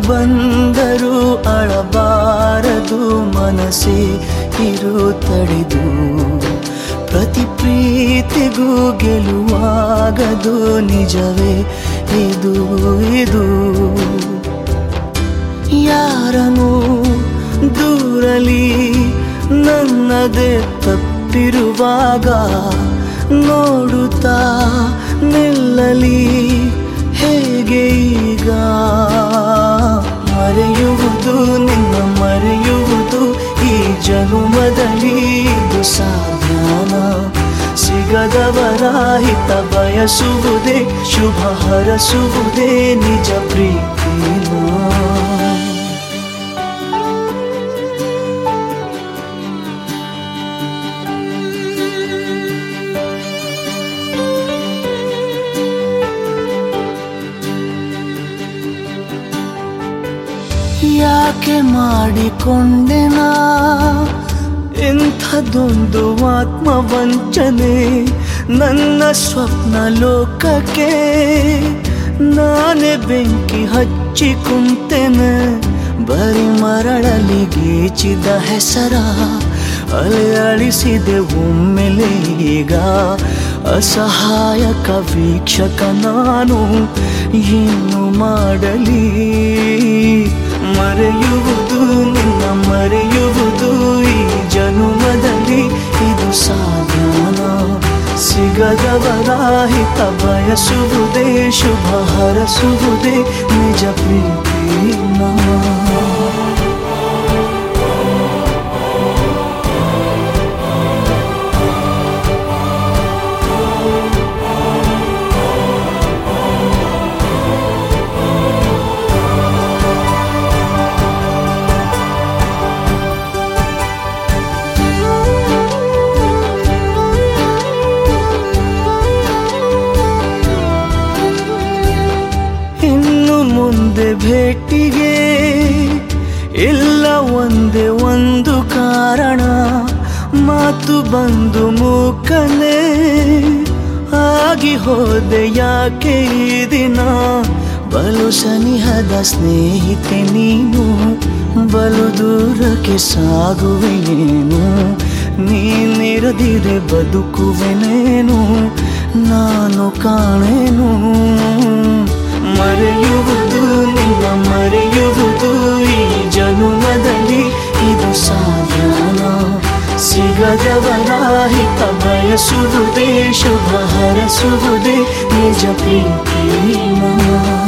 ಬಂದರೂ ಅಳಬಾರದು ಮನಸ್ಸೇ ಇರು ತಡೆದು ಪ್ರತಿ ಪ್ರೀತಿಗೂ ಗೆಲುವಾಗದು ನಿಜವೇ ಇದು ಇದು ಯಾರನು ದೂರಲಿ ನನ್ನದೇ ತಪ್ಪಿರುವಾಗ ನೋಡುತ್ತಾ ನಿಲ್ಲಲಿ ಹೇಗೆ ಈಗ ಮರೆಯುವುದು ನಿನ್ನ ಮರೆಯುವುದು ಈ ಜನುಮದಲ್ಲಿ ಇದು ಸಾಧ್ಯನ ಸಿಗದವರ ಹಿತ ಬಯಸುವುದೇ ಶುಭ ಹರಸುವುದೇ ನಿಜ ಪ್ರೀತಿನ ಯಾಕೆ ಮಾಡಿಕೊಂಡೆನಾ ಇಂಥದೊಂದು ಆತ್ಮವಂಚನೆ ನನ್ನ ಸ್ವಪ್ನ ಲೋಕಕ್ಕೆ ನಾನೇ ಬೆಂಕಿ ಹಚ್ಚಿ ಕುಂತೆನೆ ಬರಿ ಮರಳಲಿ ಗೀಚಿದ ಹೆಸರ ಅಲೆ ಅಳಿಸಿದೆ ಒಮ್ಮೆಲೆ ಈಗ ಅಸಹಾಯಕ ವೀಕ್ಷಕ ನಾನು ಏನು ಮಾಡಲಿ ಮರೆಯುವುದು ನಿನ್ನ ಮರೆಯುವುದು ಈ ಜನುಮದಲ್ಲಿ ಇದು ಸಾಧನ ಸಿಗದವರ ಹಿತ ಬಯಸುವುದೇ ಶುಭ ಹರಸುವುದೇ ನಿಜ ಪ್ರೀತಿನ ಇನ್ನು ಮುಂದೆ ಭೇಟಿಗೆ ಇಲ್ಲ ಒಂದೇ ಒಂದು ಕಾರಣ ಮಾತು ಬಂದು ಮೂಕನೆ ಆಗಿ ಹೋದೆ ಯಾಕೆ ಈ ದಿನ ಬಲು ಸನಿಹದ ಸ್ನೇಹಿತೆ ನೀನು ಬಲು ದೂರಕ್ಕೆ ಸಾಗುವೆನೇನು ನೀನಿರದಿರೆ ಬದುಕುವೆನೇನು ನಾನು ಕಾಣೆನು ಮರೆಯುವುದು ನಿನ್ನ ಮರೆಯುವುದು ಈ ಜನುಮದಲ್ಲಿ ಇದು ಸಾಧನ ಸಿಗದವರ ಹಿತ ಬಯಸುವುದೇ ಶುಭ ಹರಸುವುದೇ ನಿಜ ಪ್ರೀತಿನ